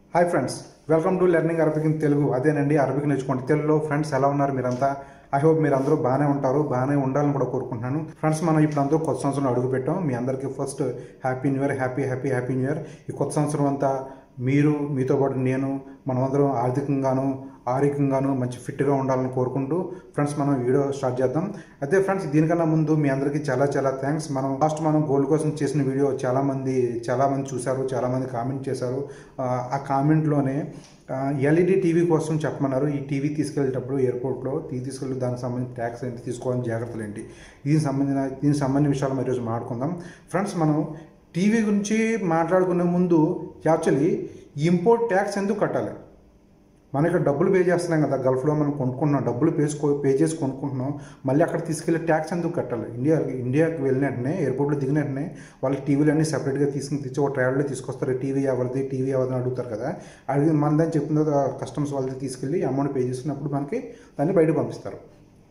Hi friends welcome to learning Arabic in Telugu అదేనండి Arabic నేర్చుకోండి తెలుగులో ఫ్రెండ్స్ ఎలా ఉన్నారు మీరంతా ఐ హోప్ మీరు అందరూ బాగానే ఉంటారు బాగానే ఉండాలని కూడా కోరుకుంటున్నాను ఫ్రెండ్స్ మనం ఇప్పుడు అందరూ కొత్త సంవత్సరం అడుగు పెట్టాం మీ అందరికీ first happy new year happy happy happy new year ఈ కొత్త సంవత్సరం అంతా మీరు మీతో పాటు నేను మనమందరం ఆర్థికంగాను ఆరోగ్యంగాను మంచి ఫిట్గా ఉండాలని కోరుకుంటూ ఫ్రెండ్స్ మనం వీడియో స్టార్ట్ చేద్దాం అయితే ఫ్రెండ్స్ దీనికన్నా ముందు మీ అందరికీ చాలా చాలా థ్యాంక్స్ మనం లాస్ట్ మనం గోల్ కోసం చేసిన వీడియో చాలామంది చాలామంది చూశారు చాలామంది కామెంట్ చేశారు ఆ, ఆ కామెంట్లోనే ఎల్ఈడి టీవీ కోసం చెప్పమన్నారు ఈ టీవీ తీసుకెళ్ళేటప్పుడు ఎయిర్పోర్ట్లో టీవీ తీసుకెళ్ళి దానికి సంబంధించిన ట్యాక్స్ ఏంటి తీసుకోవాలని జాగ్రత్తలు ఏంటి దీనికి సంబంధించిన దీనికి సంబంధించిన విషయాలు మరి ఈరోజు మాట్లాడుకుందాం ఫ్రెండ్స్ మనం టీవీ గురించి మాట్లాడుకునే ముందు యాక్చువల్లీ ఇంపోర్ట్ ట్యాక్స్ ఎందుకు కట్టాలి మనం ఇక్కడ డబ్బులు పే చేస్తున్నాం కదా గల్ఫ్లో మనం కొనుక్కుంటున్నాం డబ్బులు పేసుకో పే చేసి కొనుక్కుంటున్నాం మళ్ళీ అక్కడ తీసుకెళ్ళి ట్యాక్స్ ఎందుకు కట్టాలి ఇండియా ఇండియాకి వెళ్ళిన వెంటనే ఎయిర్పోర్ట్లో దిగిన వెంటనే వాళ్ళ టీవీలు అన్ని సపరేట్గా తీసుకుని తెచ్చి ఒక ట్రావెల్లో తీసుకొస్తారు టీవీ ఎవరిది టీవీ ఎవరిది అని అడుగుతారు కదా అడిగి మన దాన్ని చెప్పిన కస్టమ్స్ వాళ్ళది తీసుకెళ్ళి అమౌంట్ పే చేసినప్పుడు మనకి దాన్ని బయట పంపిస్తారు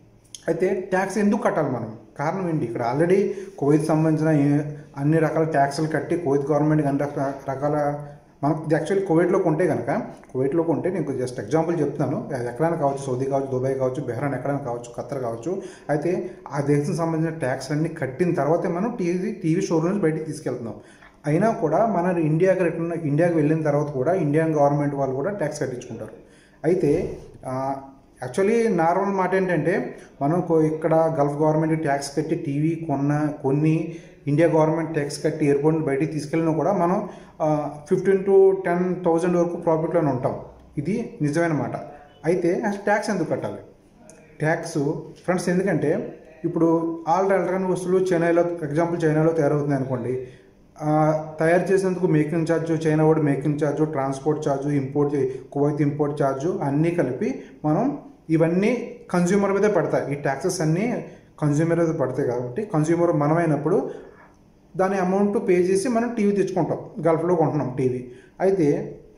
అయితే ట్యాక్స్ ఎందుకు కట్టాలి మనం కారణం ఏంటి ఇక్కడ ఆల్రెడీ కువైత్ సంబంధించిన ఏ- అన్ని రకాల ట్యాక్స్లు కట్టి కువైత్ గవర్నమెంట్కి అన్ని రకాల రకాల మనకు యాక్చువల్లీ కువైట్లో కొంటే కనుక కువైట్లో కొంటే నేను జస్ట్ ఎగ్జాంపుల్ చెప్తున్నాను అది ఎక్కడైనా కావచ్చు సౌదీ కావచ్చు దుబాయ్ కావచ్చు బెహ్రాన్ ఎక్కడైనా కావచ్చు ఖత్తర్ కావచ్చు అయితే ఆ దేశం సంబంధించిన ట్యాక్స్ అన్ని కట్టిన తర్వాతే మనం టీవీ టీవీ షోరూమ్ నుంచి బయటికి తీసుకెళ్తున్నాం అయినా కూడా మన ఇండియాకి రిటర్న్ ఇండియాకి వెళ్ళిన తర్వాత కూడా ఇండియన్ గవర్నమెంట్ వాళ్ళు కూడా ట్యాక్స్ కట్టించుకుంటారు అయితే ఆ, యాక్చువల్లీ నార్మల్ మాట ఏంటంటే మనం కో- ఇక్కడ గల్ఫ్ గవర్నమెంట్ ట్యాక్స్ కట్టి టీవీ కొన్న కొన్ని ఇండియా గవర్నమెంట్ ట్యాక్స్ కట్టి ఎయిర్పోర్ట్ బయటికి తీసుకెళ్ళినా కూడా మనం ఫిఫ్టీన్ టు టెన్ థౌజండ్ వరకు ప్రాఫిట్లోనే ఉంటాం ఇది నిజమైన మాట అయితే ట్యాక్స్ ఎందుకు కట్టాలి ట్యాక్స్ ఫ్రెండ్స్ ఎందుకంటే ఇప్పుడు ఆల్ ఎలక్ట్రానిక్ వస్తువులు చైనాలో ఎగ్జాంపుల్ చైనాలో తయారవుతుంది అనుకోండి ఆ, తయారు చేసేందుకు మేకింగ్ ఛార్జ్ చైనా వాడు making charge transport charge import చే- కువైత్ ఇంపోర్ట్ ఛార్జ్ అన్నీ కలిపి మనం ఇవన్నీ కన్జ్యూమర్ మీదే పడతాయి ఈ ట్యాక్సెస్ అన్నీ కన్జ్యూమర్ మీద పడతాయి కాబట్టి కన్జ్యూమర్ మనమైనప్పుడు దాని అమౌంట్ పే చేసి మనం టీవీ తెచ్చుకుంటాం గల్ఫ్లో కొంటున్నాం టీవీ అయితే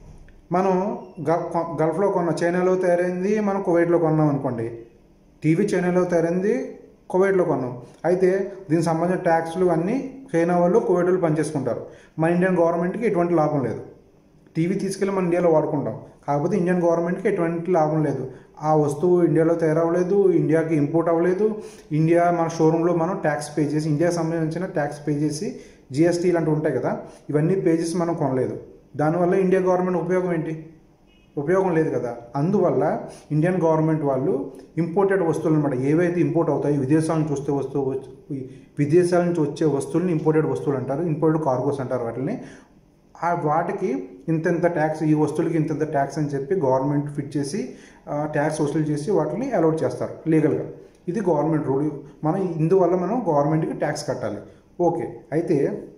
మనం గ- కొ- గల్ఫ్లో కొన్న చైనాలో తయారైంది మనం కువైట్లో కొన్నాం అనుకోండి టీవీ చైనాలో తయారైంది కువైట్లో కొన్నాం అయితే దీనికి సంబంధించిన ట్యాక్స్లు అన్నీ చైనా వాళ్ళు కువైట్ వాళ్ళు పనిచేసుకుంటారు మన ఇండియన్ గవర్నమెంట్కి ఎటువంటి లాభం లేదు టీవీ తీసుకెళ్ళి మన ఇండియాలో వాడుకుంటాం కాకపోతే ఇండియన్ గవర్నమెంట్కి ఎటువంటి లాభం లేదు ఆ వస్తువు ఇండియాలో తయారవ్వలేదు ఇండియాకి ఇంపోర్ట్ అవ్వలేదు ఇండియా మన షోరూంలో మనం ట్యాక్స్ పే చేసి ఇండియాకి సంబంధించిన ట్యాక్స్ పే చేసి జిఎస్టీ ఇలాంటివి ఉంటాయి కదా ఇవన్నీ పే చేసి మనం కొనలేదు దానివల్ల ఇండియా గవర్నమెంట్ ఉపయోగం ఏంటి ఉపయోగం లేదు కదా అందువల్ల ఇండియన్ గవర్నమెంట్ వాళ్ళు ఇంపోర్టెడ్ వస్తువులు అనమాట ఏవైతే ఇంపోర్ట్ అవుతాయి విదేశాల నుంచి వస్తే వస్తువు ఈ విదేశాల నుంచి వచ్చే వస్తువుల్ని ఇంపోర్టెడ్ వస్తువులు అంటారు ఇంపోర్టెడ్ కార్గోస్ అంటారు వాటిని ఆ వాటికి ఇంతెంత ట్యాక్స్ ఈ వస్తువులకి ఇంతెంత ట్యాక్స్ అని చెప్పి గవర్నమెంట్ ఫిట్ చేసి ట్యాక్స్ వసూలు చేసి వాటిని అలౌట్ చేస్తారు లీగల్గా ఇది గవర్నమెంట్ రూల్ మనం ఇందువల్ల మనం గవర్నమెంట్కి ట్యాక్స్ కట్టాలి ఓకే అయితే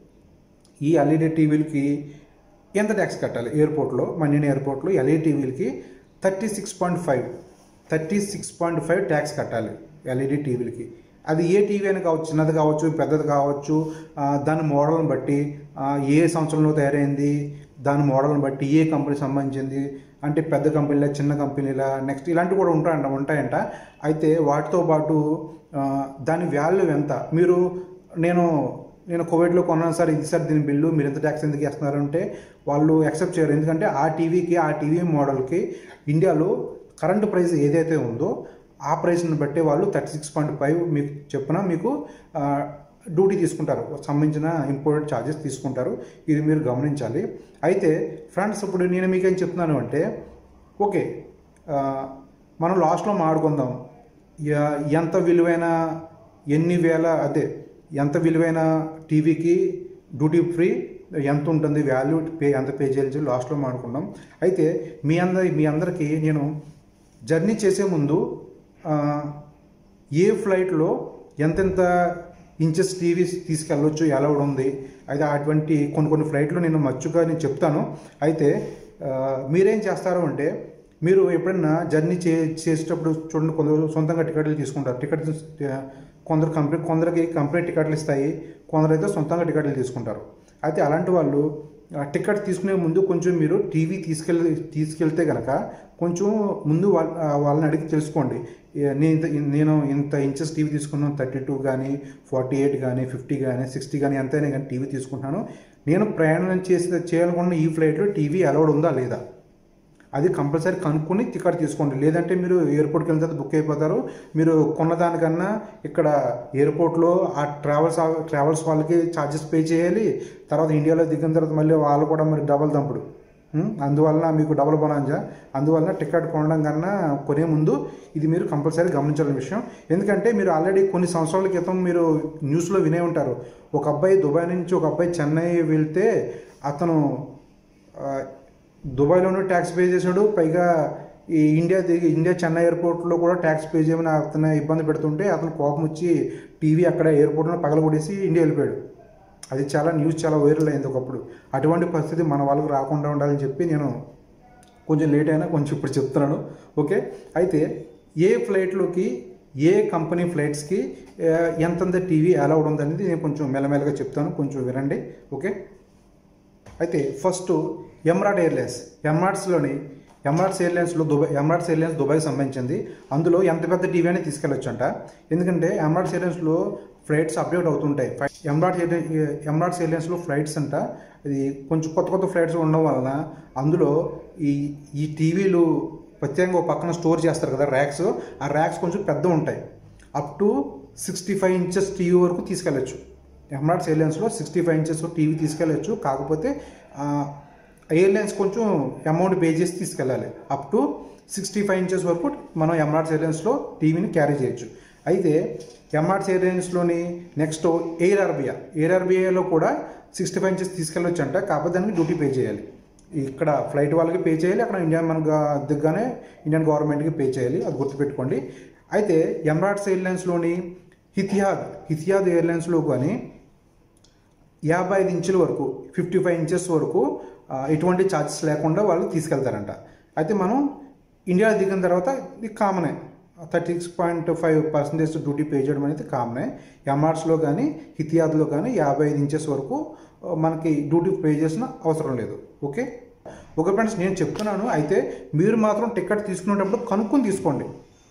ఈ ఎల్ఈడి టీవీలకి ఎంత ట్యాక్స్ కట్టాలి ఎయిర్పోర్ట్లో మన్యన్ ఎయిర్పోర్ట్లో ఎల్ఈడి టీవీలకి thirty six point five thirty six point five tax కట్టాలి ఎల్ఈడి టీవీలకి అది ఏ టీవీ అని కావచ్చు చిన్నది కావచ్చు పెద్దది కావచ్చు ఆ, దాని మోడల్ని బట్టి ఆ, ఏ సంవత్సరంలో తయారైంది దాని మోడల్ని బట్టి ఏ కంపెనీ సంబంధించింది అంటే పెద్ద కంపెనీలా చిన్న కంపెనీలా నెక్స్ట్ ఇలాంటివి కూడా ఉంటాయంట ఉంటాయంట అయితే వాటితో పాటు ఆ, దాని వాల్యూ ఎంత మీరు నేను నేను కోవిడ్లో కొన్నాను సార్ ఇది సార్ దీని బిల్లు మీరు ఎంత ట్యాక్స్ ఎందుకు వేస్తున్నారు అంటే వాళ్ళు యాక్సెప్ట్ చేయరు ఎందుకంటే ఆ టీవీకి ఆ టీవీ మోడల్కి ఇండియాలో కరెంట్ ప్రైస్ ఏదైతే ఉందో ఆ ప్రైస్ని బట్టి వాళ్ళు థర్టీ సిక్స్ పాయింట్ ఫైవ్ మీకు చెప్పిన మీకు ఆ, డ్యూటీ తీసుకుంటారు సంబంధించిన ఇంపోర్టెడ్ ఛార్జెస్ తీసుకుంటారు ఇది మీరు గమనించాలి అయితే ఫ్రెండ్స్ ఇప్పుడు నేను మీకేం చెప్తున్నాను అంటే ఓకే ఆ, మనం లాస్ట్లో మాడుకుందాం య- ఎంత విలువైన ఎన్ని వేల అదే ఎంత విలువైన టీవీకి డ్యూటీ ఫ్రీ ఎంత ఉంటుంది వాల్యూ పే ఎంత పే చేయాలి లాస్ట్లో మాడుకుందాం అయితే మీ అందరి మీ అందరికీ నేను జర్నీ చేసే ముందు ఆ, ఏ ఫ్లైట్లో ఎంతెంత ఇంచెస్ టీవీ తీసుకెళ్ళొచ్చు అలౌడ్ ఉంది అయితే అటువంటి కొన్ని కొన్ని ఫ్లైట్లు నేను మచ్చుగా నేను చెప్తాను అయితే ఆ, మీరేం చేస్తారు అంటే మీరు ఎప్పుడైనా జర్నీ చే చేసేటప్పుడు చూడండి కొందరు సొంతంగా టికెట్లు తీసుకుంటారు టికెట్ కొందరు కంపెనీ కొందరికి కంపెనీ టికెట్లు ఇస్తాయి కొందరైతే సొంతంగా టికెట్లు తీసుకుంటారు అయితే అలాంటి వాళ్ళు ఆ టికెట్ తీసుకునే ముందు కొంచెం మీరు టీవీ తీసుకెళ్ళి తీసుకెళ్తే కనుక కొంచెం ముందు వాళ్ళ ఆ వాళ్ళని అడిగి తెలుసుకోండి ఏ- నేను ఇంత నేను ఇంత ఇంచెస్ టీవీ తీసుకున్నాను థర్టీ టూ కానీ ఫార్టీ ఎయిట్ కానీ ఫిఫ్టీ కానీ సిక్స్టీ కానీ ఎంతైనా కానీ టీవీ తీసుకుంటున్నాను నేను ప్రయాణం చేసి చేయాలనుకున్న ఈ ఫ్లైట్లో టీవీ అలౌడ్ ఉందా లేదా అది కంపల్సరీ కనుక్కొని టికెట్ తీసుకోండి లేదంటే మీరు ఎయిర్పోర్ట్కి వెళ్తే బుక్ అయిపోతారు మీరు కొన్న దానికన్నా ఇక్కడ ఎయిర్పోర్ట్లో ఆ ట్రావెల్స్ ట్రావెల్స్ వాళ్ళకి ఛార్జెస్ పే చేయాలి తర్వాత ఇండియాలో దిగిన తర్వాత మళ్ళీ వాళ్ళు కూడా మరి డబల్ దంపుడు ఉం? అందువలన మీకు డబల్ బొనాంజా అందువలన టికెట్ కొనడం కన్నా కొనే ముందు ఇది మీరు కంపల్సరీ గమనించాల్సిన విషయం ఎందుకంటే మీరు ఆల్రెడీ కొన్ని సంవత్సరాల క్రితం మీరు న్యూస్లో వినే ఉంటారు ఒక అబ్బాయి దుబాయ్ నుంచి ఒక అబ్బాయి చెన్నై వెళ్తే అతను ఆ, దుబాయ్లోనూ ట్యాక్స్ పే చేశాడు పైగా ఈ ఇండియా దిగి ఇండియా చెన్నై ఎయిర్పోర్ట్లో కూడా ట్యాక్స్ పే చేయమని అతను ఇబ్బంది పెడుతుంటే అతను కోపం వచ్చి టీవీ అక్కడ ఎయిర్పోర్ట్లో పగలగొడేసి ఇండియా వెళ్ళిపోయాడు అది చాలా న్యూస్ చాలా వైరల్ అయింది ఒకప్పుడు అటువంటి పరిస్థితి మన వాళ్ళకి రాకుండా ఉండాలని చెప్పి నేను కొంచెం లేట్ అయినా కొంచెం ఇప్పుడు చెప్తున్నాను ఓకే అయితే ఏ ఫ్లైట్లోకి ఏ కంపెనీ ఫ్లైట్స్కి ఆ, ఎంతంత టీవీ అలౌడ్ ఉందనేది నేను కొంచెం మెల్లమెల్లగా చెప్తాను కొంచెం వినండి ఓకే అయితే ఫస్ట్ ఎమ్రాట్ ఎయిర్లైన్స్ ఎమ్రాట్స్లోని ఎమ్రాట్స్ ఎయిర్లైన్స్లో దుబాయ్ ఎమ్రాట్స్ ఎయిర్లైన్స్ దుబాయ్కి సంబంధించింది అందులో ఎంత పెద్ద టీవీ అనేది తీసుకెళ్ళొచ్చంట ఎందుకంటే ఎమ్రాట్స్ ఎయిర్లైన్స్లో ఫ్లైట్స్ అప్డేట్ అవుతుంటాయి ఎమ్రాట్ ఎయిర్ ఎమ్రాట్స్ ఎయిర్లైన్స్లో ఫ్లైట్స్ అంట ఇది కొంచెం కొత్త కొత్త ఫ్లైట్స్ ఉండడం వలన అందులో ఈ ఈ టీవీలు ప్రత్యేకంగా ఒక పక్కన స్టోర్ చేస్తారు కదా ర్యాక్స్ ఆ ర్యాక్స్ కొంచెం పెద్ద ఉంటాయి up to sixty five inches TV వరకు తీసుకెళ్ళచ్చు ఎమ్రాట్స్ ఎయిర్లైన్స్లో సిక్స్టీ ఫైవ్ ఇంచెస్ టీవీ తీసుకెళ్ళచ్చు కాకపోతే ఆ, ఎయిర్లైన్స్ కొంచెం అమౌంట్ పే చేసి తీసుకెళ్ళాలి up to sixty five inches వరకు మనం ఎమ్రాట్స్ ఎయిర్లైన్స్లో టీవీని క్యారీ చేయొచ్చు అయితే ఎమ్రాట్స్ ఎయిర్లైన్స్లోని నెక్స్ట్ ఎయిర్ అరబియా ఎయిర్ అరబియాలో కూడా సిక్స్టీ ఫైవ్ ఇంచెస్ తీసుకెళ్ళొచ్చు అంట కాకపోతే దానికి డ్యూటీ పే చేయాలి ఇక్కడ ఫ్లైట్ వాళ్ళకి పే చేయాలి అక్కడ ఇండియా మన దిగ్గానే ఇండియన్ గవర్నమెంట్కి పే చేయాలి అది గుర్తుపెట్టుకోండి అయితే ఎమ్రాట్స్ ఎయిర్లైన్స్లోని హితియాద్ హితియాద్ ఎయిర్లైన్స్లో కానీ యాభై ఐదు ఇంచుల వరకు ఫిఫ్టీ ఫైవ్ ఇంచెస్ వరకు ఆ, ఎటువంటి ఛార్జెస్ లేకుండా వాళ్ళు తీసుకెళ్తారంట అయితే మనం ఇండియా దిగిన తర్వాత ఇది కామనే thirty six point five percentage duty pay చేయడం అనేది కామనే ఎంఆర్స్లో కానీ హితియాద్లో కానీ యాభై ఐదు ఇంచెస్ వరకు ఆ, మనకి డ్యూటీ పే చేసిన అవసరం లేదు ఓకే ఓకే ఫ్రెండ్స్ నేను చెప్తున్నాను అయితే మీరు మాత్రం టికెట్ తీసుకునేటప్పుడు కనుక్కొని తీసుకోండి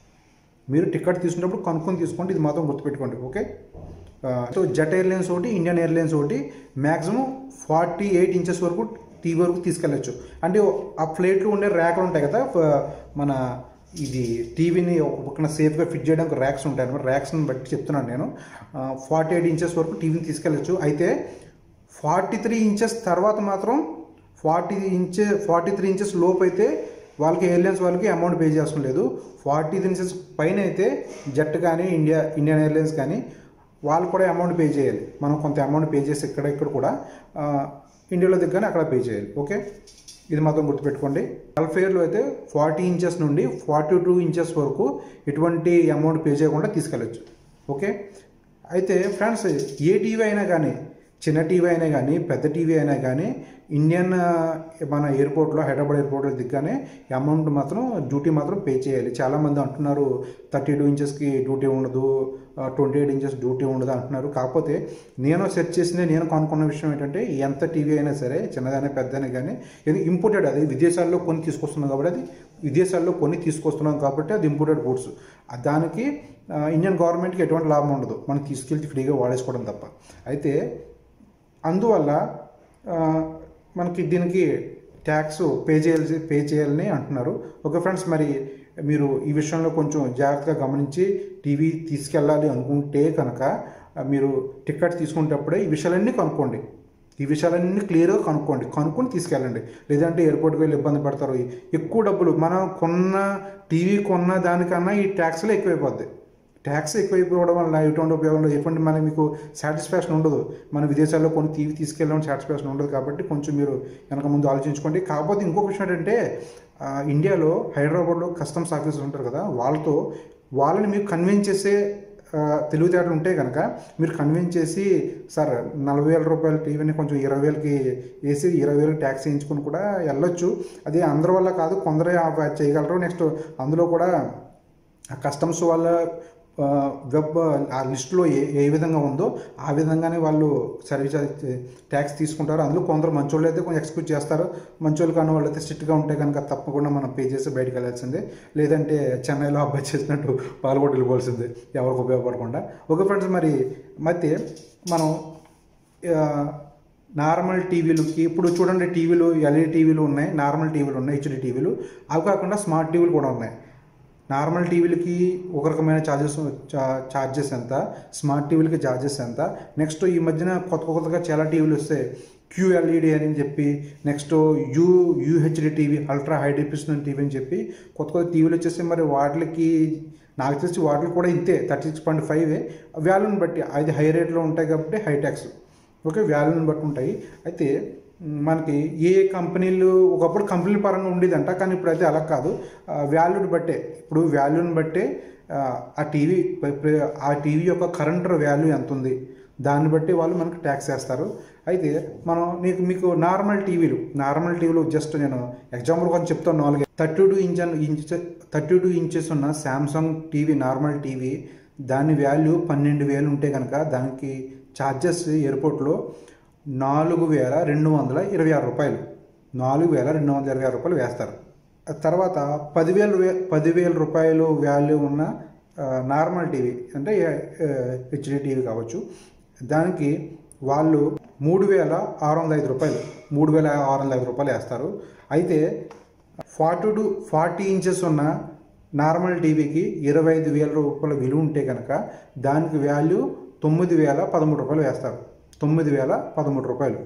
మీరు టికెట్ తీసుకున్నప్పుడు కనుక్కొని తీసుకోండి ఇది మాత్రం గుర్తుపెట్టుకోండి ఓకే ఆ, సో జెట్ ఎయిర్లైన్స్ ఒకటి ఇండియన్ ఎయిర్లైన్స్ ఒకటి మ్యాక్సిమం ఫార్టీ ఎయిట్ ఇంచెస్ వరకు టీవీ వరకు తీసుకెళ్ళచ్చు అంటే ఆ ఫ్లైట్లో ఉండే ర్యాక్లు ఉంటాయి కదా ఫ- మన ఇది టీవీని ఒక సేఫ్గా ఫిట్ చేయడానికి ర్యాక్స్ ఉంటాయి అనమాట ర్యాక్స్ని బట్టి చెప్తున్నాను నేను ఫార్టీ ఎయిట్ ఇంచెస్ వరకు టీవీని తీసుకెళ్ళచ్చు అయితే ఫార్టీ త్రీ ఇంచెస్ తర్వాత మాత్రం forty inch forty three inches లోపు అయితే వాళ్ళకి ఎయిర్లైన్స్ వాళ్ళకి అమౌంట్ పే చేస్తాం లేదు ఫార్టీ త్రీ ఇంచెస్ పైన అయితే జెట్ కానీ ఇండియా ఇండియన్ ఎయిర్లైన్స్ కానీ వాళ్ళు కూడా అమౌంట్ పే చేయాలి మనం కొంత అమౌంట్ పే చేసి ఇక్కడ ఇక్కడ కూడా ఆ, ఇండియాలో దిగ్గానే అక్కడ పే చేయాలి ఓకే ఇది మాత్రం గుర్తుపెట్టుకోండి వెల్ఫేర్లో అయితే ఫార్టీ ఇంచెస్ నుండి ఫార్టీ టూ ఇంచెస్ వరకు ఎటువంటి అమౌంట్ పే చేయకుండా తీసుకెళ్ళచ్చు ఓకే అయితే ఫ్రెండ్స్ ఏ టీవీ అయినా కానీ చిన్న టీవీ అయినా కానీ పెద్ద టీవీ అయినా కానీ ఇండియన్ ఆ, మన ఎయిర్పోర్ట్లో హైదరాబాద్ ఎయిర్పోర్ట్లో దిగ్గానే అమౌంట్ మాత్రం డ్యూటీ మాత్రం పే చేయాలి చాలామంది అంటున్నారు థర్టీ టూ ఇంచెస్కి డ్యూటీ ఉండదు ట్వంటీ ఎయిట్ ఇంచెస్ డ్యూటీ ఉండదు అంటున్నారు కాకపోతే నేను సెర్చ్ చేసింది నేను కనుక్కున్న విషయం ఏంటంటే ఎంత టీవీ అయినా సరే చిన్నదైనా పెద్దదైనా కానీ ఇది ఇంపోర్టెడ్ అది విదేశాల్లో కొన్ని తీసుకొస్తున్నాం కాబట్టి అది విదేశాల్లో కొన్ని తీసుకొస్తున్నాం కాబట్టి అది ఇంపోర్టెడ్ గూడ్స్ దానికి ఆ, ఇండియన్ గవర్నమెంట్కి ఎటువంటి లాభం ఉండదు మనం తీసుకెళ్ళి ఫ్రీగా వాడేసుకోవడం తప్ప అయితే అందువల్ల ఆ, మనకి దీనికి ట్యాక్స్ పే చేయాల్సి పే చేయాలని అంటున్నారు ఓకే ఫ్రెండ్స్ మరి మీరు ఈ విషయంలో కొంచెం జాగ్రత్తగా గమనించి టీవీ తీసుకెళ్ళాలి అనుకుంటే కనుక ఆ, మీరు టికెట్ తీసుకునేటప్పుడే ఈ విషయాలన్నీ కనుక్కోండి ఈ విషయాలన్నీ క్లియర్గా కనుక్కోండి కనుక్కొని తీసుకెళ్ళండి లేదంటే ఎయిర్పోర్ట్కి వెళ్ళి ఇబ్బంది పడతారు ఎక్కువ డబ్బులు మనం కొన్న టీవీ కొన్న దానికన్నా ఈ ట్యాక్స్లో ఎక్కువైపోద్ది ట్యాక్స్ ఎక్కువైపోవడం వల్ల ఎటువంటి ఉపయోగం లేదు ఎటువంటి మన మీకు సాటిస్ఫాక్షన్ ఉండదు మన విదేశాల్లో కొన్ని టీవీ తీసుకెళ్ళడం సాటిస్ఫాక్షన్ ఉండదు కాబట్టి కొంచెం మీరు వెనక ముందు ఆలోచించుకోండి కాకపోతే ఇంకొక విషయం ఏంటంటే ఆ, ఇండియాలో హైదరాబాద్లో కస్టమ్స్ ఆఫీసర్స్ ఉంటారు కదా వాళ్ళతో వాళ్ళని మీకు కన్విన్స్ చేసే ఆ, తెలివితేటలు ఉంటే కనుక మీరు కన్విన్స్ చేసి సార్ నలభై వేల రూపాయల టీవీని కొంచెం ఇరవై వేలకి వేసి ఇరవై వేలకి ట్యాక్స్ వేయించుకుని కూడా వెళ్ళొచ్చు అది అందరి వల్ల కాదు కొందరే ఆ చేయగలరు నెక్స్ట్ అందులో కూడా ఆ కస్టమ్స్ వాళ్ళ ఆ, వెబ్ ఆ లిస్టులో ఏ ఏ విధంగా ఉందో ఆ విధంగానే వాళ్ళు సర్వీస్ ట్యాక్స్ తీసుకుంటారు అందులో కొందరు మంచోళ్ళు అయితే కొంచెం ఎక్స్క్యూజ్ చేస్తారు మంచోళ్ళు కానీ వాళ్ళు అయితే స్ట్రిక్ట్గా ఉంటే కనుక తప్పకుండా మనం పే చేసి బయటకు వెళ్ళాల్సిందే లేదంటే చెన్నైలో అబ్బాయి చేసినట్టు పాల్గొట్టి వెళ్ళిపోవాల్సిందే ఎవరికి ఉపయోగపడకుండా ఓకే ఫ్రెండ్స్ మరి అయితే మనం ఆ, నార్మల్ టీవీలకి ఇప్పుడు చూడండి టీవీలు ఎల్ఈడి టీవీలు ఉన్నాయి నార్మల్ టీవీలు ఉన్నాయి హెచ్డి టీవీలు అవి కాకుండా స్మార్ట్ టీవీలు కూడా ఉన్నాయి నార్మల్ టీవీలకి ఒక రకమైన ఛార్జెస్ ఛార్జెస్ ఎంత స్మార్ట్ టీవీలకి ఛార్జెస్ ఎంత నెక్స్ట్ ఈ మధ్యన కొత్త కొత్తగా చాలా టీవీలు వస్తాయి క్యూఎల్ఈడి అని చెప్పి next U UHD TV ultra high definition TV అని చెప్పి కొత్త కొత్త టీవీలు వచ్చేసి మరి వాటికి నాకు తెలిసి వాటికి కూడా ఇంతే థర్టీ సిక్స్ పాయింట్ ఫైవ్ వాల్యూని బట్టి అది హై రేట్లో ఉంటాయి కాబట్టి హై ట్యాక్స్ ఓకే వాల్యూని బట్టి ఉంటాయి అయితే మ్, మనకి ఏ కంపెనీలు ఒకప్పుడు కంపెనీల పరంగా ఉండేదంట కానీ ఇప్పుడు అయితే అలా కాదు వాల్యూని బట్టే ఇప్పుడు వాల్యూని బట్టే ఆ, ఆ టీవీ ఆ టీవీ యొక్క కరెంట్ వాల్యూ ఎంత ఉంది దాన్ని బట్టి వాళ్ళు మనకి ట్యాక్స్ వేస్తారు అయితే మనం నీకు మీకు నార్మల్ టీవీలు నార్మల్ టీవీలు జస్ట్ నేను ఎగ్జాంపుల్ కొంచెం చెప్తాను నాలుగు thirty two inch inch thirty two inches ఉన్న శాంసంగ్ టీవీ నార్మల్ టీవీ దాని వాల్యూ పన్నెండు వేలు ఉంటే కనుక దానికి ఛార్జెస్ ఎయిర్పోర్ట్లో నాలుగు వేల రెండు వందల ఇరవై ఆరు రూపాయలు నాలుగు వేల రెండు వందల ఇరవై ఆరు రూపాయలు వేస్తారు ఆ తర్వాత పదివేలు వే పదివేల రూపాయలు వాల్యూ ఉన్న ఆ, నార్మల్ టీవీ అంటే హెచ్డి టీవీ కావచ్చు దానికి వాళ్ళు మూడు వేల ఆరు వందల ఐదు రూపాయలు మూడు వేల ఆరు వందల ఐదు రూపాయలు వేస్తారు అయితే ఫార్టీ టు ఫార్టీ ఇంచెస్ ఉన్న నార్మల్ టీవీకి ఇరవై ఐదు వేల రూపాయల విలువ ఉంటే కనుక దానికి వాల్యూ తొమ్మిది వేల పదమూడు రూపాయలు వేస్తారు తొమ్మిది వేల పదమూడు రూపాయలు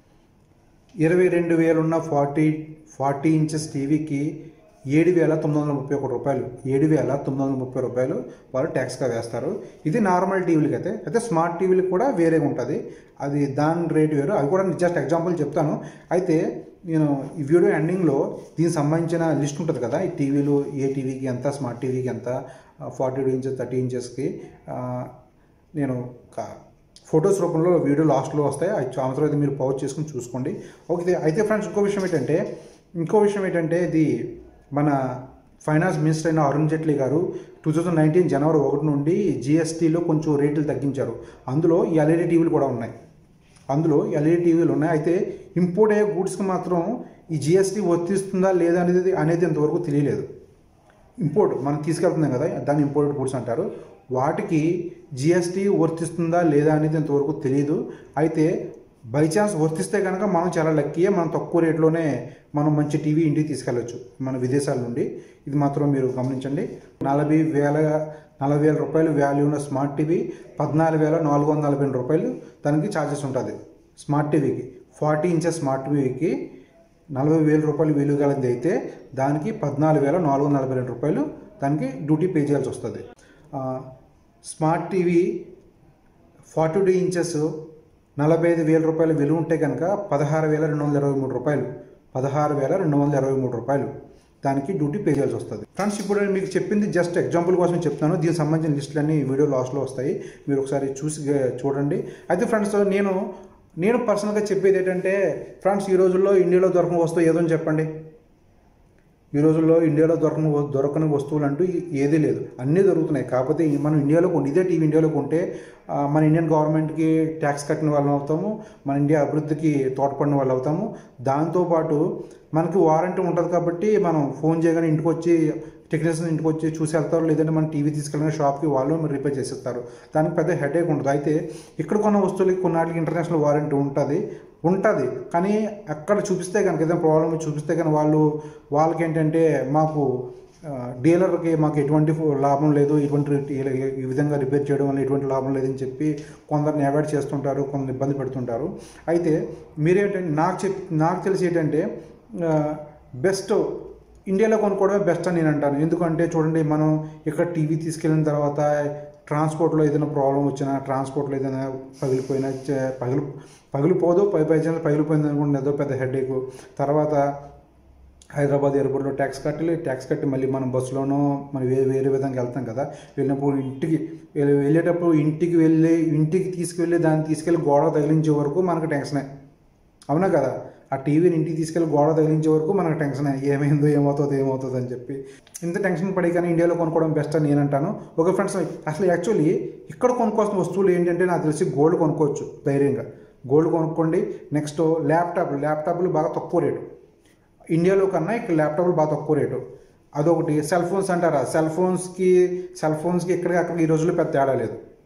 ఇరవై రెండు వేలు ఉన్న ఫార్టీ ఫార్టీ ఇంచెస్ టీవీకి ఏడు వేల తొమ్మిది వందల ముప్పై ఒకటి రూపాయలు ఏడు వేల తొమ్మిది వందల ముప్పై రూపాయలు వాళ్ళు ట్యాక్స్గా వేస్తారు ఇది నార్మల్ టీవీలకి అయితే అయితే స్మార్ట్ టీవీలకు కూడా వేరేగా ఉంటుంది అది దాని రేట్ వేరు అవి కూడా జస్ట్ ఎగ్జాంపుల్ చెప్తాను అయితే నేను ఈ వీడియో ఎండింగ్లో దీనికి సంబంధించిన లిస్ట్ ఉంటుంది కదా ఈ టీవీలు ఏ టీవీకి ఎంత స్మార్ట్ టీవీకి ఎంత ఫార్టీ టూ ఇంచెస్ థర్టీ ఇంచెస్కి నేను కా- ఫొటోస్ రూపంలో వీడియో లాస్ట్లో వస్తాయి అది సంవత్సరం అయితే మీరు పౌచ్ చేసుకుని చూసుకోండి ఓకే అయితే ఫ్రెండ్స్ ఇంకో విషయం ఏంటంటే ఇంకో విషయం ఏంటంటే ఇది మన ఫైనాన్స్ మినిస్టర్ అయిన అరుణ్ జైట్లీ గారు టూ థౌజండ్ నైన్టీన్ జనవరి ఒకటి నుండి జిఎస్టీలో కొంచెం రేట్లు తగ్గించారు అందులో ఈ ఎల్ఈడి టీవీలు కూడా ఉన్నాయి అందులో ఎల్ఈడి టీవీలు ఉన్నాయి అయితే ఇంపోర్ట్ అయ్యే గూడ్స్కి మాత్రం ఈ జిఎస్టీ వర్తిస్తుందా లేదా అనేది అనేది ఇంతవరకు తెలియలేదు ఇంపోర్ట్ మనం తీసుకెళ్తున్నాం కదా దాన్ని ఇంపోర్టెడ్ గూడ్స్ అంటారు వాటికి జిఎస్టీ వర్తిస్తుందా లేదా అనేది ఇంతవరకు తెలియదు అయితే బై ఛాన్స్ వర్తిస్తే కనుక మనం చాలా లక్కీయే మనం తక్కువ రేట్లోనే మనం మంచి టీవీ ఇంటికి తీసుకెళ్ళొచ్చు మన విదేశాల నుండి ఇది మాత్రం మీరు గమనించండి నలభై వేల నలభై వేల రూపాయలు వాల్యూ ఉన్న స్మార్ట్ టీవీ పద్నాలుగు వేల నాలుగు వందల నలభై రెండు రూపాయలు దానికి ఛార్జెస్ ఉంటుంది స్మార్ట్ టీవీకి ఫార్టీ ఇంచెస్ స్మార్ట్ టీవీకి నలభై వేల రూపాయలు విలువ గలది అయితే దానికి పద్నాలుగు వేల నాలుగు వందల నలభై రెండు రూపాయలు దానికి డ్యూటీ పే చేయాల్సి వస్తుంది ఆ, smart TV forty two inches నలభై ఐదు వేల రూపాయల విలువ ఉంటే కనుక పదహారు వేల రెండు వందల ఇరవై మూడు రూపాయలు పదహారు వేల రెండు వందల ఇరవై మూడు రూపాయలు దానికి డ్యూటీ పే చేయాల్సి వస్తుంది ఫ్రెండ్స్ ఇప్పుడు నేను మీకు చెప్పింది జస్ట్ ఎగ్జాంపుల్ కోసం చెప్తాను దీనికి సంబంధించిన లిస్టులన్నీ వీడియో లాస్ట్లో వస్తాయి మీరు ఒకసారి చూసి గ- చూడండి అయితే ఫ్రెండ్స్ నేను నేను పర్సనల్గా చెప్పేది ఏంటంటే ఫ్రెండ్స్ ఈ రోజుల్లో ఇండియాలో దొరకని వస్తువు ఏదో అని చెప్పండి ఈ రోజుల్లో ఇండియాలో దొరకని వ- దొరకని వస్తువులు అంటూ ఏ- ఏదీ లేదు అన్నీ దొరుకుతున్నాయి కాకపోతే ఈ- మనం ఇండియాలో కొంటే ఇదే టీవీ ఇండియాలో కొంటే ఆ, మన ఇండియన్ గవర్నమెంట్కి ట్యాక్స్ కట్టిన వాళ్ళం అవుతాము మన ఇండియా అభివృద్ధికి తోడ్పడిన వాళ్ళు అవుతాము దాంతోపాటు మనకి వారంటీ ఉంటుంది కాబట్టి మనం ఫోన్ చేయగానే ఇంటికి వచ్చి టెక్నీషియన్ ఇంటికి వచ్చి చూసి వెళ్తారు లేదంటే మన టీవీ తీసుకెళ్ళిన షాప్కి వాళ్ళు రిపేర్ చేసేస్తారు దానికి పెద్ద హెడేక్ ఉండదు అయితే ఇక్కడ కొన్న వస్తువులకి కొన్నాటికి ఇంటర్నేషనల్ వారంటీ ఉంటుంది ఉంటుంది కానీ అక్కడ చూపిస్తే కనుక ఏదైనా ప్రాబ్లమ్ చూపిస్తే కనుక వాళ్ళు వాళ్ళకి ఏంటంటే మాకు ఆ, డీలర్కి మాకు ఎటువంటి లాభం లేదు ఇటువంటి ఈ- ఈ విధంగా రిపేర్ చేయడం వల్ల ఎటువంటి లాభం లేదని చెప్పి కొందరిని అవాయిడ్ చేస్తుంటారు కొందరు ఇబ్బంది పెడుతుంటారు అయితే మీరేంటంటే నాకు చెప్ నాకు తెలిసి ఏంటంటే బెస్ట్ ఇండియాలో కొనుక్కోవడమే బెస్ట్ అని నేను అంటాను ఎందుకంటే చూడండి మనం ఇక్కడ టీవీ తీసుకెళ్ళిన తర్వాత ట్రాన్స్పోర్ట్లో ఏదైనా ప్రాబ్లం వచ్చినా ట్రాన్స్పోర్ట్లో ఏదైనా పగిలిపోయినా చ- పగిలి పగిలిపోదు పై పై ఛానల్ పగిలిపోయింది అనుకోండి ఏదో పెద్ద హెడేక్ తర్వాత హైదరాబాద్ ఎయిర్పోర్ట్లో ట్యాక్స్ కట్టాలి ట్యాక్స్ కట్టి మళ్ళీ మనం బస్సులోనో మనం వేరే వేరే విధంగా వెళ్తాం కదా వెళ్ళినప్పుడు ఇంటికి వెళ్ళే- వెళ్ళేటప్పుడు ఇంటికి వెళ్ళి ఇంటికి తీసుకెళ్ళి దాన్ని తీసుకెళ్ళి గోడ తగిలించే వరకు మనకు టెన్షనే అవునా కదా ఆ టీవీని ఇంటికి తీసుకెళ్ళి గోడ తగిలించే వరకు మనకు టెన్షన్ ఏమైందో ఏమవుతుందో ఏమవుతుందో అని చెప్పి ఇంత టెన్షన్ పడి కానీ ఇండియాలో కొనుక్కోవడం బెస్ట్ అని నేను అంటాను ఓకే ఫ్రెండ్స్ అసలు యాక్చువల్లీ ఇక్కడ కొనుక్కోవాల్సిన వస్తువులు ఏంటంటే నాకు తెలిసి గోల్డ్ కొనుక్కోవచ్చు ధైర్యంగా గోల్డ్ కొనుక్కోండి నెక్స్ట్ ల్యాప్టాప్ ల్యాప్టాప్లు బాగా తక్కువ రేటు ఇండియాలో కన్నా ఇక్కడ ల్యాప్టాప్లు బాగా తక్కువ రేటు అదొకటి సెల్ ఫోన్స్ అంటారా సెల్ ఫోన్స్కి సెల్ ఫోన్స్కి ఇక్కడికి అక్కడికి ఈ రోజుల్లో పెద్ద తేడా లేదు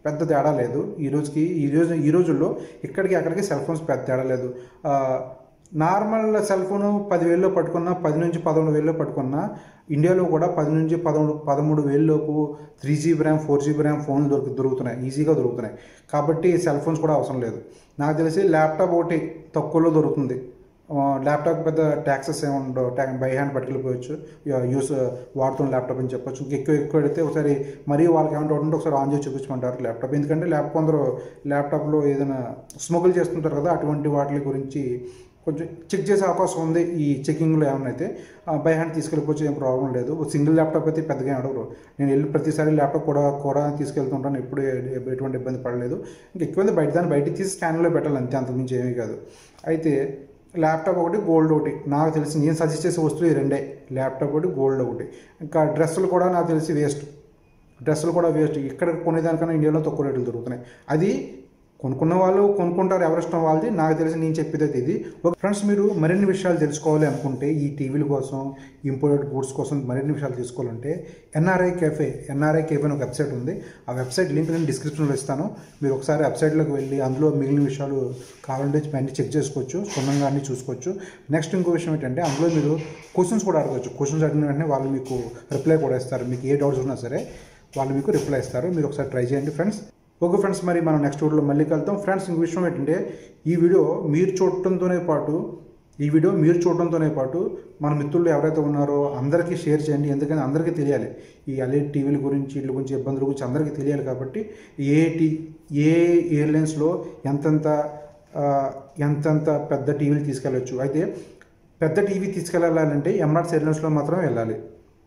పెద్ద తేడా లేదు ఈ రోజుకి ఈ రోజు ఈ రోజుల్లో ఇక్కడికి అక్కడికి సెల్ ఫోన్స్ పెద్ద తేడా లేదు ఆ, నార్మల్ సెల్ ఫోన్ పదివేల్లో పట్టుకున్నా పది నుంచి పదమూడు వేల్లో పట్టుకున్నా ఇండియాలో కూడా పది నుంచి పదమూడు పదమూడు వేలలోపు three GB RAM four GB RAM ఫోన్లు దొరికి దొరుకుతున్నాయి ఈజీగా దొరుకుతున్నాయి కాబట్టి సెల్ ఫోన్స్ కూడా అవసరం లేదు నాకు తెలిసి ల్యాప్టాప్ ఒకటి తక్కువలో దొరుకుతుంది ఆ, ల్యాప్టాప్ పెద్ద ట్యాక్సెస్ ఏమి ఉండవు ట్యా బై హ్యాండ్ పట్టుకెళ్ళిపోవచ్చు యా- యూస్ వాడుతున్న ల్యాప్టాప్ అని చెప్పొచ్చు ఇంకా ఎక్కువ ఎక్కువ అడిగితే ఒకసారి మరీ వాళ్ళకి ఏమంటే ఉంటే ఒకసారి ఆన్ చేసి చూపించమంటారు ల్యాప్టాప్ ఎందుకంటే ల్యాప్ కొందరు ల్యాప్టాప్లో ఏదైనా స్మోకుల్ చేస్తుంటారు కదా అటువంటి వాటి గురించి కొంచెం చెక్ చేసే అవకాశం ఉంది ఈ చెకింగ్లో ఏమైనా అయితే బై హ్యాండ్ తీసుకెళ్ళిపోవచ్చు ఏం ప్రాబ్లం లేదు సింగిల్ ల్యాప్టాప్ అయితే పెద్దగా ఏం అడగరు నేను వెళ్ళి ప్రతిసారి ల్యాప్టాప్ కూడా కూడా తీసుకెళ్తుంటాను ఎప్పుడు ఎ- ఎటువంటి ఇబ్బంది పడలేదు ఇంకా ఎక్కువ బయట దాన్ని బయటికి తీసి స్కాన్లో పెట్టాలి అంతే అంతకుమించి ఏమీ కాదు అయితే ల్యాప్టాప్ ఒకటి గోల్డ్ ఒకటి నాకు తెలిసి నేను సజెస్ట్ చేసే వస్తువు ఈ రెండే ల్యాప్టాప్ ఒకటి గోల్డ్ ఒకటి ఇంకా డ్రెస్సులు కూడా నాకు తెలిసి వేస్ట్ డ్రెస్సులు కూడా వేస్ట్ ఇక్కడ కొనేదానికన్నా ఇండియాలో తక్కువ రేట్లు దొరుకుతున్నాయి అది కొనుక్కున్న వాళ్ళు కొనుక్కుంటారు ఎవరిష్టం వాళ్ళది నాకు తెలిసి నేను చెప్పేది అయితే ఇది ఒక ఫ్రెండ్స్ మీరు మరిన్ని విషయాలు తెలుసుకోవాలి అనుకుంటే ఈ టీవీల కోసం ఇంపోర్టెడ్ గూడ్స్ కోసం మరిన్ని విషయాలు తెలుసుకోవాలంటే ఎన్ఆర్ఐ కేఫే ఎన్ఆర్ఐ కేఫే అని ఒక వెబ్సైట్ ఉంది ఆ వెబ్సైట్ లింక్ నేను డిస్క్రిప్షన్లో ఇస్తాను మీరు ఒకసారి వెబ్సైట్లోకి వెళ్ళి అందులో మిగిలిన విషయాలు కావాలంటే అన్ని చెక్ చేసుకోవచ్చు క్షుణ్ణంగా అన్ని చూసుకోవచ్చు నెక్స్ట్ ఇంకో విషయం ఏంటంటే అందులో మీరు క్వశ్చన్స్ కూడా అడగవచ్చు క్వశ్చన్స్ అడిగిన వెంటనే వాళ్ళు మీకు రిప్లై కూడా ఇస్తారు మీకు ఏ డౌట్స్ ఉన్నా సరే వాళ్ళు మీకు రిప్లై ఇస్తారు మీరు ఒకసారి ట్రై చేయండి ఫ్రెండ్స్ ఓకే ఫ్రెండ్స్ మరి మనం నెక్స్ట్ వీడియోలో మళ్ళీ కలుద్దాం ఫ్రెండ్స్ ఇంకో విషయం ఏంటంటే ఈ వీడియో మీరు చూడటంతోనే పాటు ఈ వీడియో మీరు చూడటంతోనే పాటు మన మిత్రులు ఎవరైతే ఉన్నారో అందరికీ షేర్ చేయండి ఎందుకంటే అందరికీ తెలియాలి ఈ ఎల్ఈడి టీవీల గురించి వీళ్ళ గురించి ఇబ్బందుల గురించి అందరికీ తెలియాలి కాబట్టి ఏ టీ ఏ ఎయిర్లైన్స్లో ఎంతెంత ఆ, ఎంతెంత పెద్ద టీవీలు తీసుకెళ్ళచ్చు అయితే పెద్ద టీవీ తీసుకెళ్ళాలంటే ఎంఆర్స్ ఎయిర్లైన్స్లో మాత్రమే వెళ్ళాలి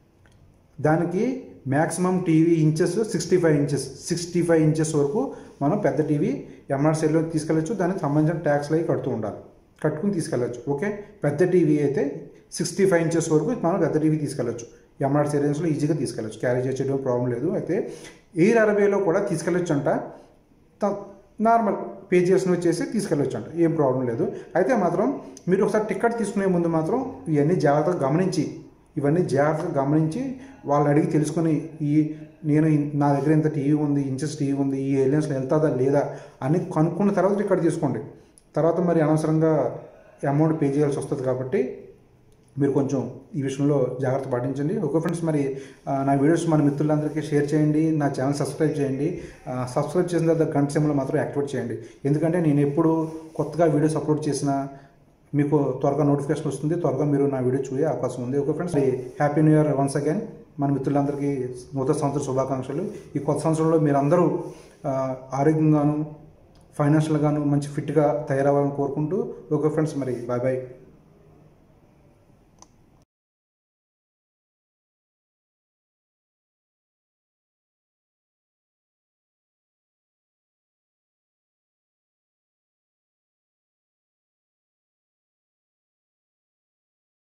దానికి maximum TV inches sixty five inches sixty five inches వరకు మనం పెద్ద టీవీ ఎంఆర్ సెల్లో తీసుకెళ్ళచ్చు దానికి సంబంధించిన ట్యాక్స్లు అవి కడుతూ ఉండాలి కట్టుకుని తీసుకెళ్ళచ్చు ఓకే పెద్ద టీవీ అయితే సిక్స్టీ ఫైవ్ ఇంచెస్ వరకు మనం పెద్ద టీవీ తీసుకెళ్ళచ్చు ఎంఆర్ సిరియన్స్లో ఈజీగా తీసుకెళ్ళచ్చు క్యారీ చేసేయడం ప్రాబ్లం లేదు అయితే ఎయిర్ అరబియాలో కూడా తీసుకెళ్ళచ్చు అంట త- నార్మల్ పేజెస్ని వచ్చేసి తీసుకెళ్ళొచ్చు అంట ఏం ప్రాబ్లం లేదు అయితే మాత్రం మీరు ఒకసారి టికెట్ తీసుకునే ముందు మాత్రం ఇవన్నీ జాగ్రత్తగా గమనించి ఇవన్నీ జాగ్రత్తగా గమనించి వాళ్ళు అడిగి తెలుసుకొని ఈ నేను ఇన్- నా దగ్గర ఇంత టీవీ ఉంది ఇంచెస్ టీవీ ఉంది ఈ ఏలియన్స్లో వెళ్తాదా లేదా అని కనుక్కున్న తర్వాత టికెట్ తీసుకోండి తర్వాత మరి అనవసరంగా అమౌంట్ పే చేయాల్సి వస్తుంది కాబట్టి మీరు కొంచెం ఈ విషయంలో జాగ్రత్త పాటించండి ఓకే ఫ్రెండ్స్ మరి ఆ, నా వీడియోస్ మన మిత్రులందరికీ షేర్ చేయండి నా ఛానల్ సబ్స్క్రైబ్ చేయండి ఆ, సబ్స్క్రైబ్ చేసిన తర్వాత గంట సింబల్ మాత్రం యాక్టివేట్ చేయండి ఎందుకంటే నేను ఎప్పుడు కొత్తగా వీడియోస్ అప్లోడ్ చేసినా మీకు త్వరగా నోటిఫికేషన్ వస్తుంది త్వరగా మీరు నా వీడియో చూసే అవకాశం ఉంది okay friends happy new year once again మన మిత్రులందరికీ నూతన సంవత్సర శుభాకాంక్షలు ఈ కొత్త సంవత్సరంలో మీరందరూ ఆ, ఆరోగ్యంగాను ఫైనాన్షియల్గాను మంచి ఫిట్గా తయారవ్వాలని కోరుకుంటూ ఓకే ఫ్రెండ్స్ మరి బాయ్ బాయ్